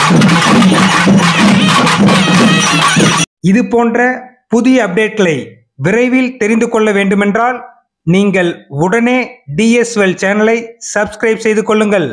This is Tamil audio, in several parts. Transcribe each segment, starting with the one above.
இது போன்ற புதிய அப்டேட்களை விரைவில் தெரிந்து கொள்ள வேண்டுமென்றால் நீங்கள் உடனே டிஎஸ்எல் சேனலை சப்ஸ்கிரைப் செய்து கொள்ளுங்கள்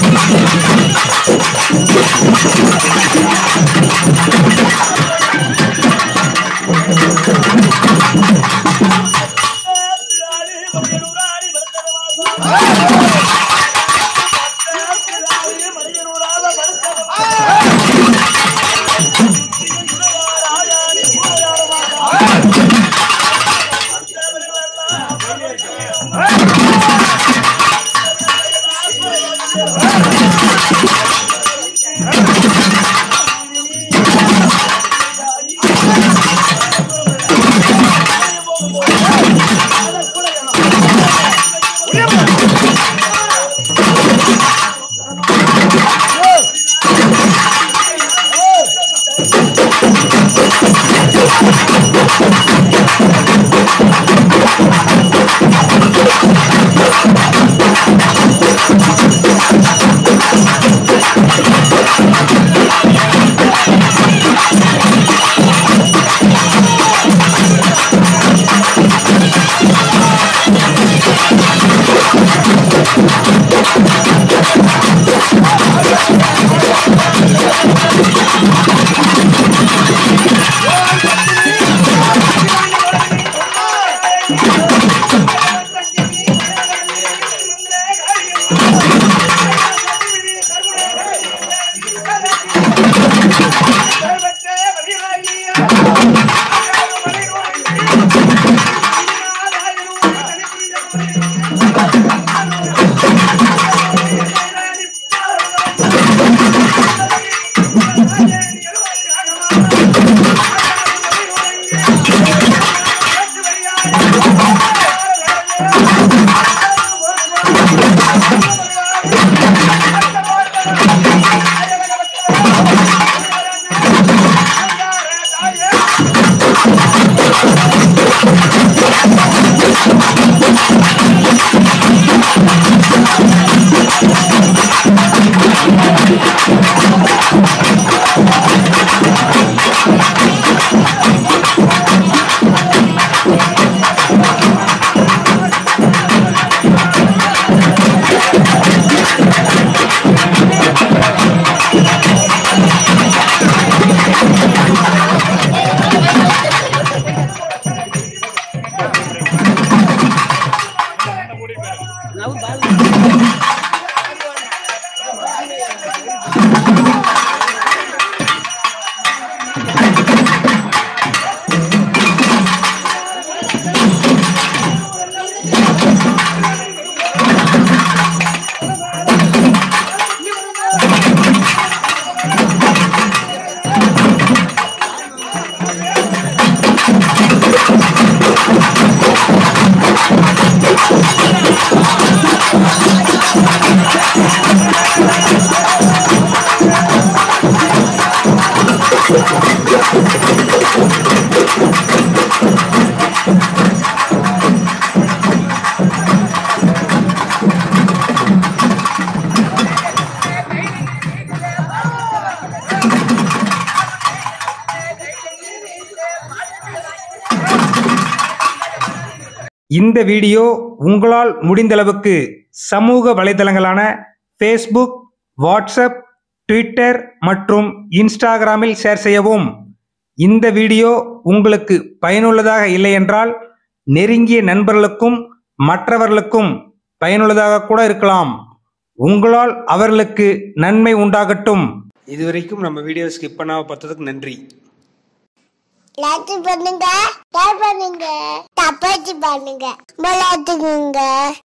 இந்த வீடியோ உங்களால் முடிந்தளவுக்கு சமூக வலைதளங்களான ஃபேஸ்புக் வாட்ஸ்அப் ட்விட்டர் மற்றும் இன்ஸ்டாகிராமில் ஷேர் செய்யவும் இந்த வீடியோ உங்களுக்கு பயனுள்ளதாக இல்லை என்றால் நெருங்கிய நண்பர்களுக்கும் மற்றவர்களுக்கும் பயனுள்ளதாக கூட இருக்கலாம் உங்களால் அவர்களுக்கு நன்மை உண்டாகட்டும் இதுவரைக்கும் நம்ம வீடியோ ஸ்கிப் பண்ணாம பார்த்ததுக்கு நன்றி லைக் பண்ணுங்க ஷேர் பண்ணுங்க தப்பாச்சு பண்ணுங்க விளையாட்டுக்குங்க